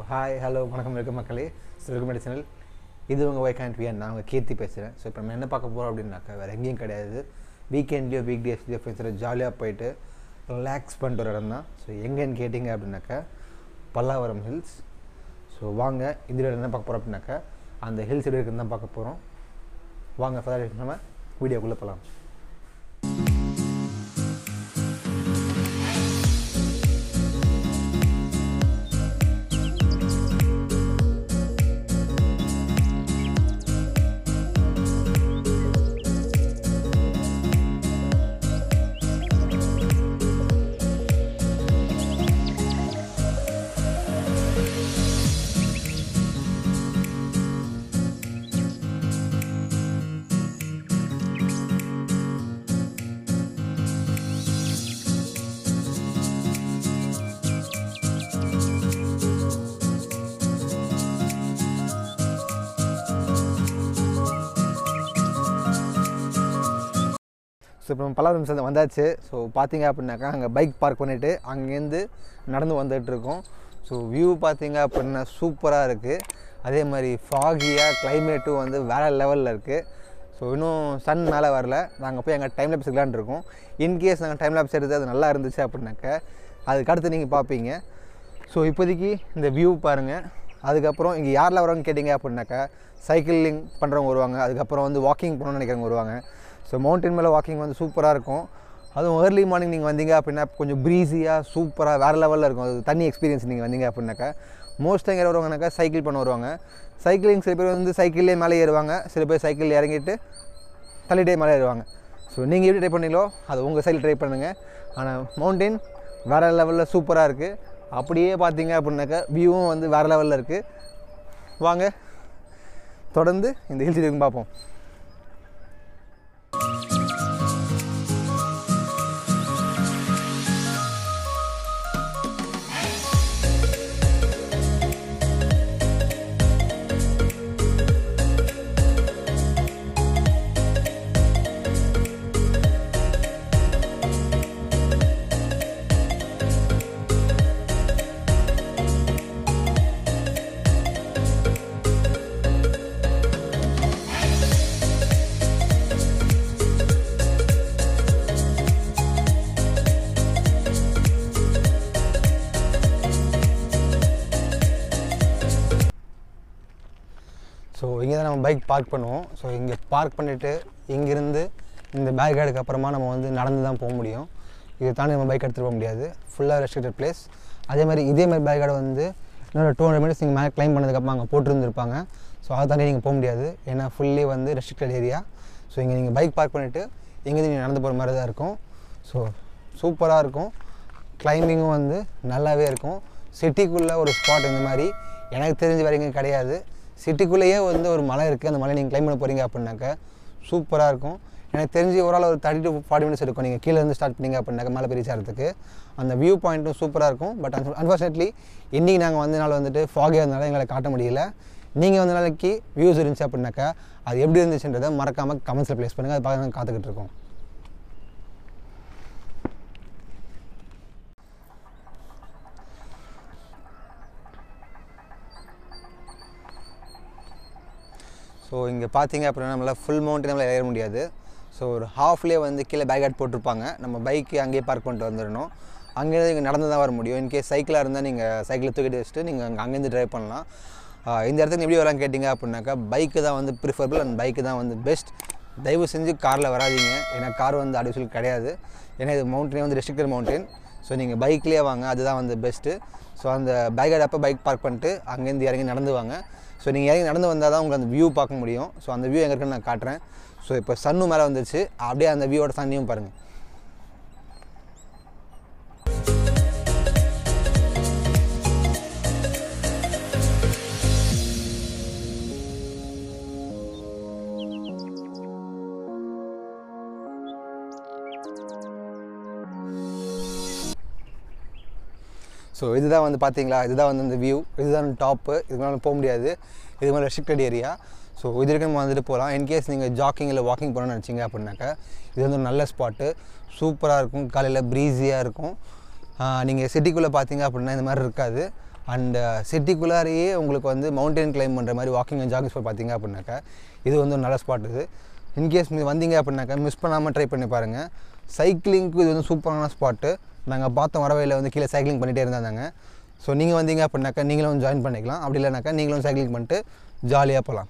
hi hello வணக்கம் இருக்க மக்களே ஸோ வெல்கம் சேனல் இது உங்கள் ஒய் கேண்ட் வியன் நான் உங்கள் கீர்த்தி பேசுகிறேன் ஸோ இப்போ நம்ம என்ன பார்க்க போகிறோம் அப்படின்னாக்கா வேறு எங்கேயும் கிடையாது வீக்கெண்ட்லேயோ வீக் டேஸ்லேயோ ஃப்ரெண்ட்ஸோட ஜாலியாக போயிட்டு ரிலாக்ஸ் பண்ணிட்டு ஒரு இடம் தான் ஸோ எங்கேன்னு கேட்டிங்க அப்படின்னாக்கா பல்லாவரம் ஹில்ஸ் ஸோ வாங்க இதில் என்ன பார்க்க போகிறோம் அப்படின்னாக்கா அந்த ஹில்ஸ் எப்படி இருக்குன்னு தான் பார்க்க போகிறோம் வாங்க ஃபர்தர் நம்ம வீடியோக்குள்ளே போகலாம் ஸோ இப்போ நம்ம பல்லாவரம் சேர்ந்து வந்தாச்சு ஸோ பார்த்தீங்க அப்படின்னாக்கா அங்கே பைக் பார்க் பண்ணிவிட்டு அங்கேருந்து நடந்து வந்துட்டு இருக்கோம் ஸோ வியூ பார்த்தீங்க அப்படின்னா சூப்பராக இருக்குது அதே மாதிரி ஃபாகியாக கிளைமேட்டும் வந்து வேறு லெவலில் இருக்குது ஸோ இன்னும் சன் மேலே வரல நாங்கள் போய் அங்கே டைம் லேப்ஸ் எடுக்கலான்னு இருக்கோம் இன்கேஸ் நாங்கள் டைம் லேப்ஸ் எடுத்து அது நல்லா இருந்துச்சு அப்படின்னாக்கா அதுக்கு அடுத்து நீங்கள் பார்ப்பீங்க ஸோ இப்போதைக்கு இந்த வியூ பாருங்கள் அதுக்கப்புறம் இங்கே யாரெல்லாம் வருவாங்க கேட்டிங்க அப்படின்னாக்கா சைக்கிளிங் பண்ணுறவங்க வருவாங்க அதுக்கப்புறம் வந்து வாக்கிங் போகணும்னு நினைக்கிறவங்க வருவாங்க ஸோ மவுண்டன் மேலே வாக்கிங் வந்து சூப்பராக இருக்கும் அதுவும் ஏர்லி மார்னிங் நீங்கள் வந்தீங்க அப்படின்னா கொஞ்சம் ப்ரீஸியாக சூப்பராக வேறு லெவலில் இருக்கும் அது தண்ணி எக்ஸ்பீரியன்ஸ் நீங்கள் வந்தீங்க அப்படின்னாக்கா மோஸ்ட்டாக எங்கே வருவாங்கனாக்கா சைக்கிள் பண்ண வருவாங்க சைக்கிளிங் சில பேர் வந்து சைக்கிள்லேயே மேலே ஏறுவாங்க சில பேர் சைக்கிள் இறங்கிட்டு தள்ளிட்டே மேலே ஏறுவாங்க ஸோ நீங்கள் எப்படி ட்ரை பண்ணீங்களோ அது உங்கள் சைடில் ட்ரை பண்ணுங்கள் ஆனால் மவுண்டன் வேறு லெவலில் சூப்பராக இருக்குது அப்படியே பார்த்தீங்க அப்படின்னாக்கா வியூவும் வந்து வேறு லெவலில் இருக்குது வாங்க தொடர்ந்து இந்த ஹில்ஸ் இருக்கும் பார்ப்போம் ஸோ இங்கே தான் நம்ம பைக் பார்க் பண்ணுவோம் ஸோ இங்கே பார்க் பண்ணிவிட்டு இங்கேருந்து இந்த பேக் கார்டுக்கு அப்புறமா நம்ம வந்து நடந்து தான் போக முடியும் இதை தாண்டி நம்ம பைக் எடுத்துகிட்டு போக முடியாது ஃபுல்லாக ரெஸ்ட்ரிக்டட் பிளேஸ் அதே மாதிரி இதே மாதிரி பேக் கார்டு வந்து இன்னொரு டூ ஹண்ட்ரட் மினிட்ஸ் நீங்கள் மேலே க்ளைம் பண்ணதுக்கப்புறம் அங்கே போட்டிருந்துருப்பாங்க ஸோ அதை தாண்டி நீங்கள் போக முடியாது ஏன்னா ஃபுல்லி வந்து ரெஸ்ட்ரிக்டட் ஏரியா ஸோ இங்கே நீங்கள் பைக் பார்க் பண்ணிவிட்டு இங்கேருந்து நீங்கள் நடந்து போகிற மாதிரி தான் இருக்கும் ஸோ சூப்பராக இருக்கும் கிளைம்பிங்கும் வந்து நல்லாவே இருக்கும் சிட்டிக்குள்ளே ஒரு ஸ்பாட் இந்த மாதிரி எனக்கு தெரிஞ்ச வரைக்கும் கிடையாது சிட்டிக்குள்ளேயே வந்து ஒரு மலை இருக்குது அந்த மலை நீங்கள் கிளைம் பண்ண போகிறீங்க அப்படின்னாக்கா சூப்பராக இருக்கும் எனக்கு தெரிஞ்சு ஒரு ஆள் ஒரு தேர்ட்டி டு ஃபார்ட்டி மினிட்ஸ் இருக்கும் நீங்கள் கீழே இருந்து ஸ்டார்ட் பண்ணீங்க அப்படின்னாக்கா மேலே போய் ரீச் ஆகிறதுக்கு அந்த வியூ பாயிண்ட்டும் சூப்பராக இருக்கும் பட் அன்ஃபார்ச்சுனேட்லி இன்றைக்கி நாங்கள் வந்த நாள் வந்துட்டு ஃபாகியாக இருந்தனால எங்களை காட்ட முடியல நீங்கள் வந்த நாளைக்கு வியூஸ் இருந்துச்சு அப்படின்னாக்கா அது எப்படி இருந்துச்சுன்றதை மறக்காமல் கமெண்ட்ஸில் ப்ளேஸ் பண்ணுங்கள் அது பார்க்க நாங்கள் காத்துக்கிட்டு இருக்கோம் ஸோ இங்கே பார்த்தீங்க அப்படின்னா நம்மளால் ஃபுல் மவுண்டன் நம்மளால் ஏற முடியாது ஸோ ஒரு ஹாஃப்லேயே வந்து கீழே பேக் அவுட் போட்டிருப்பாங்க நம்ம பைக்கு அங்கேயே பார்க் பண்ணிட்டு வந்துடணும் அங்கேருந்து இங்கே நடந்து தான் வர முடியும் இன்கேஸ் சைக்கிளாக இருந்தால் நீங்கள் சைக்கிளை தூக்கிட்டு வச்சுட்டு நீங்கள் அங்கே அங்கேருந்து ட்ரைவ் பண்ணலாம் ஆஹ் இந்த இடத்துக்கு எப்படி வரலாம் கேட்டிங்க அப்படின்னாக்கா பைக்கு தான் வந்து ப்ரிஃபரபிள் அண்ட் பைக்கு தான் வந்து பெஸ்ட் தயவு செஞ்சு காரில் வராதீங்க ஏன்னா கார் வந்து அடிஷனல் கிடையாது ஏன்னா இது மவுண்டனே வந்து ரெஸ்ட்ரிக்டட் மவுண்டன் ஸோ நீங்கள் பைக்லேயே வாங்க அதுதான் வந்து பெஸ்ட்டு ஸோ அந்த பேக் அப்போ பைக் பார்க் பண்ணிட்டு அங்கேருந்து இறங்கி நடந்து வாங்க ஸோ நீங்கள் இறங்கி நடந்து வந்தால் தான் உங்களுக்கு அந்த வியூ பார்க்க முடியும் ஸோ அந்த வியூ எங்கே இருக்குன்னு நான் காட்டுறேன் ஸோ இப்போ சன்னு மேலே வந்துச்சு அப்படியே அந்த வியூவோட தண்ணியும் பாருங்கள் ஸோ இதுதான் வந்து பார்த்தீங்களா இதுதான் வந்து இந்த வியூ இதுதான் டாப்பு இதுக்கு மேலே போக முடியாது இது மாதிரி ரெஸ்ட்ரிக்டட் ஏரியா ஸோ இது வரைக்கும் நம்ம வந்துட்டு போகலாம் இன்கேஸ் நீங்கள் ஜாக்கிங் இல்லை வாக்கிங் போகணும்னு நினச்சிங்க அப்படின்னாக்கா இது வந்து ஒரு நல்ல ஸ்பாட்டு சூப்பராக இருக்கும் காலையில் ப்ரீஸியாக இருக்கும் நீங்கள் சிட்டிக்குள்ளே பார்த்தீங்க அப்படின்னா இந்த மாதிரி இருக்காது அண்ட் சிட்டிக்குள்ளாரையே உங்களுக்கு வந்து மவுண்டன் கிளைம் பண்ணுற மாதிரி வாக்கிங் அண்ட் ஜாகிங் ஸ்பாட் பார்த்தீங்க அப்படின்னாக்கா இது வந்து ஒரு நல்ல ஸ்பாட் இது இன்கேஸ் நீங்கள் வந்தீங்க அப்படின்னாக்கா மிஸ் பண்ணாமல் ட்ரை பண்ணி பாருங்கள் சைக்கிளிங்க்கு இது வந்து சூப்பரான ஸ்பாட்டு நாங்கள் பார்த்த வரவையில் வந்து கீழே சைக்கிளிங் பண்ணிகிட்டே இருந்தாங்க ஸோ நீங்கள் வந்தீங்க அப்படின்னாக்கா நீங்களும் ஜாயின் பண்ணிக்கலாம் அப்படி இல்லைனாக்கா நீங்களும் சைக்கிளிங் பண்ணிட்டு ஜாலியாக போகலாம்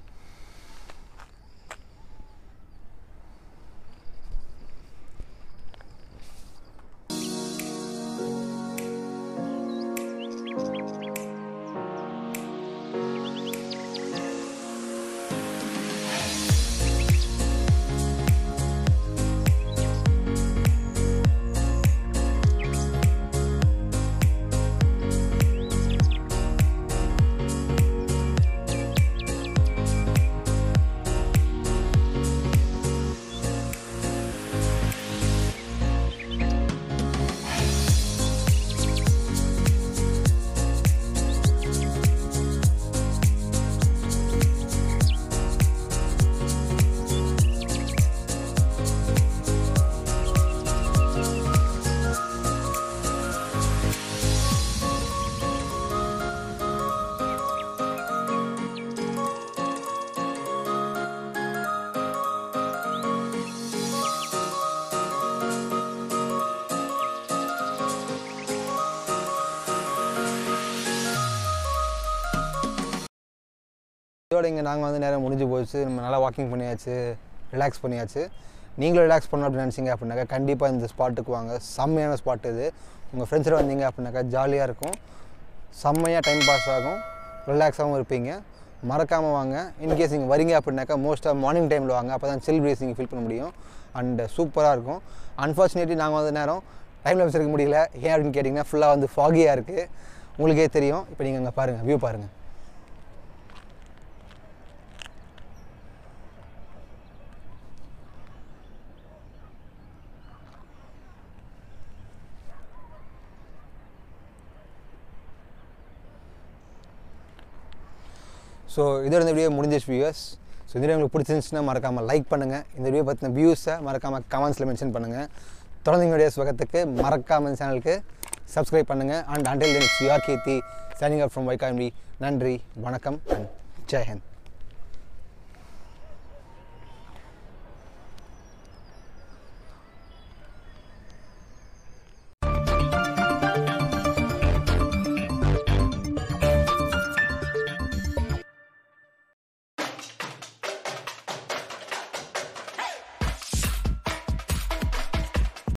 இதோட இங்கே நாங்கள் வந்து நேரம் முடிஞ்சு போச்சு நம்ம நல்லா வாக்கிங் பண்ணியாச்சு ரிலாக்ஸ் பண்ணியாச்சு நீங்களும் ரிலாக்ஸ் பண்ணணும் அப்படின்னு நினச்சிங்க அப்படின்னாக்கா கண்டிப்பாக இந்த ஸ்பாட்டுக்கு வாங்க செம்மையான ஸ்பாட் இது உங்கள் ஃப்ரெண்ட்ஸோட வந்தீங்க அப்படின்னாக்கா ஜாலியாக இருக்கும் செம்மையாக டைம் பாஸ் ஆகும் ரிலாக்ஸாகவும் இருப்பீங்க மறக்காமல் வாங்க இன்கேஸ் நீங்கள் வரீங்க அப்படின்னாக்கா மோஸ்ட்டாக மார்னிங் டைமில் வாங்க அப்போ தான் சில் பிரீஸ் நீங்கள் ஃபீல் பண்ண முடியும் அண்ட் சூப்பராக இருக்கும் அன்ஃபார்ச்சுனேட்லி நாங்கள் வந்து நேரம் டைம் லைப்ஸ் எடுக்க முடியல ஏன் அப்படின்னு கேட்டிங்கன்னா ஃபுல்லாக வந்து ஃபாகியாக இருக்குது உங்களுக்கே தெரியும் இப்போ நீங்கள் அங்கே பாருங்கள் வியூ பாருங்கள் ஸோ இதோட இந்த வீடியோ முடிஞ்சிச்சு வியூவர்ஸ் ஸோ இந்த வீடியோ உங்களுக்கு பிடிச்சிருந்துச்சுன்னா மறக்காமல் லைக் பண்ணுங்கள் இந்த வீடியோ பற்றின வியூஸை மறக்காமல் கமெண்ட்ஸில் மென்ஷன் பண்ணுங்கள் தொடர்ந்து வீடியோஸ் பக்கத்துக்கு மறக்காமல் சேனலுக்கு சப்ஸ்கிரைப் பண்ணுங்கள் and until next your Keerthi signing up from வைகாம்பி நன்றி வணக்கம் அண்ட் ஜெயஹிந்த்